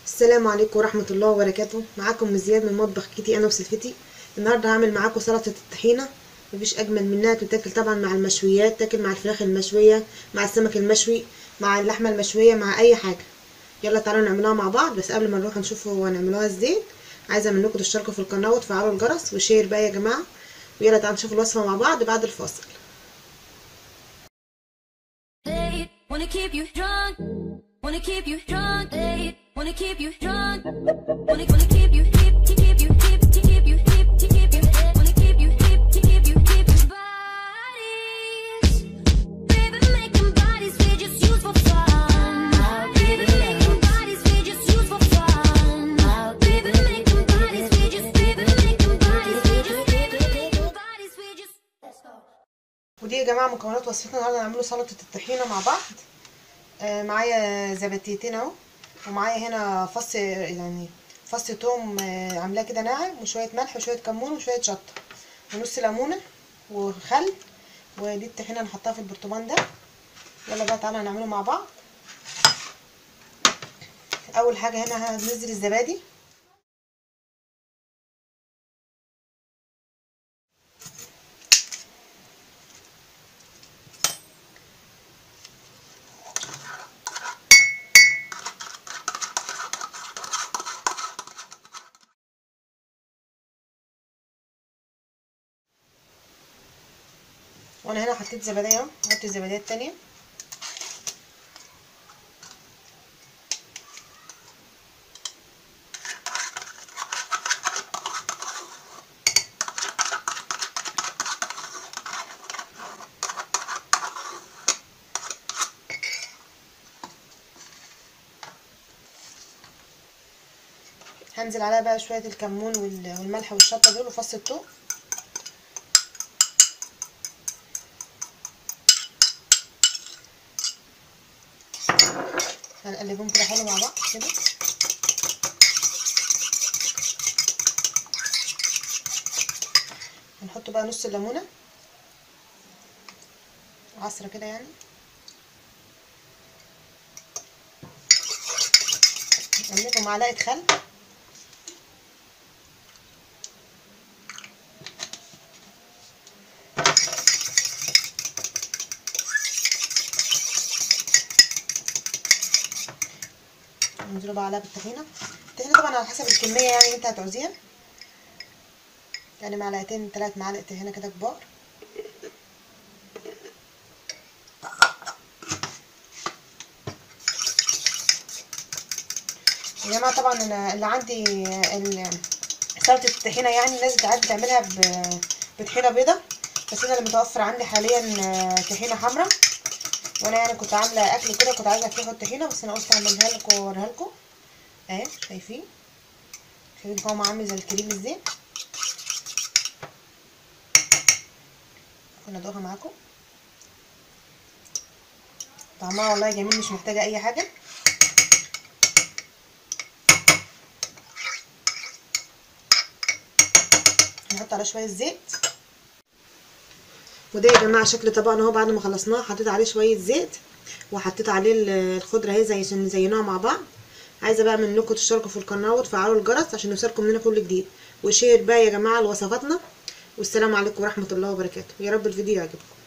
السلام عليكم ورحمة الله وبركاته معاكم زياد من مطبخ كيتي أنا وسلفتي النهاردة هعمل معاكم سلطة الطحينة مفيش أجمل منها تتاكل طبعا مع المشويات تاكل مع الفراخ المشوية مع السمك المشوي مع اللحمة المشوية مع أي حاجة يلا تعالوا نعملوها مع بعض بس قبل ما نروح نشوف هو هنعملوها ازاي عايزة منكم تشتركوا في القناة وتفعلوا الجرس وشير بقى يا جماعة ويلا تعالوا نشوف الوصفة مع بعض بعد الفاصل They wanna keep you drunk, wanna keep you drunk. They wanna keep you drunk, wanna wanna keep you hip, to keep you hip, to keep you hip, to keep you wanna keep you hip, to keep you hip. Bodies, baby, making bodies we just use for fun. Baby, making bodies we just use for fun. Baby, making bodies we just, baby, making bodies we just, baby, making bodies we just. Let's go. ودي يا جماعه مكونات وصفتنا النهارده هنعمله سلطه الطحينه مع بعض آه معايا زباديتين اهو ومعايا هنا فص يعني فص توم آه عاملاه كده ناعم وشويه ملح وشويه كمون وشويه شطه ونص ليمونه وخل ودي الطحينه نحطها في البرطمان ده يلا بقى تعالى نعمله مع بعض اول حاجه هنا هننزل الزبادي وانا هنا حطيت زبادي اهو حط الزباديه التانية هنزل عليها بقى شويه الكمون وال- والملح والشطه دول وفص الثوم هنقلبهم كده حلو مع بعض كده هنحط بقى نص الليمونه عصره كده يعني نقلبه معلقه خل ننزله بقى عليها بالطحينه الطحينه طبعا على حسب الكميه يعني اللي انت هتعوزيها يعني معلقتين ثلاث معالق طحينه كده كبار يا جماعه طبعا انا اللي عندي ال- سلطه الطحينه يعني الناس ساعات بتعملها ب- بطحينه بيضه بس انا اللي متوفر عندي حاليا طحينه حمراء وانا يعني كنت عامله اكل كده كنت عايزه افيحه الطحينه بس انا قلت اعملها لكم واوريها لكم اهي شايفين شايفين قوامه عامل زي الكريم ازاي كنا ادوقها معاكم طعمها والله جميل مش محتاجه اي حاجه نحط عليه شويه زيت وده يا جماعه شكل طبقنا اهو بعد ما خلصناه حطيت عليه شويه زيت وحطيت عليه الخضره اهي زي عشان نزينوها مع بعض عايزه بقى منكم تشتركوا في القناه وتفعلوا الجرس عشان يوصلكم مننا كل جديد وشير بقى يا جماعه لوصفاتنا والسلام عليكم ورحمه الله وبركاته يا رب الفيديو يعجبكم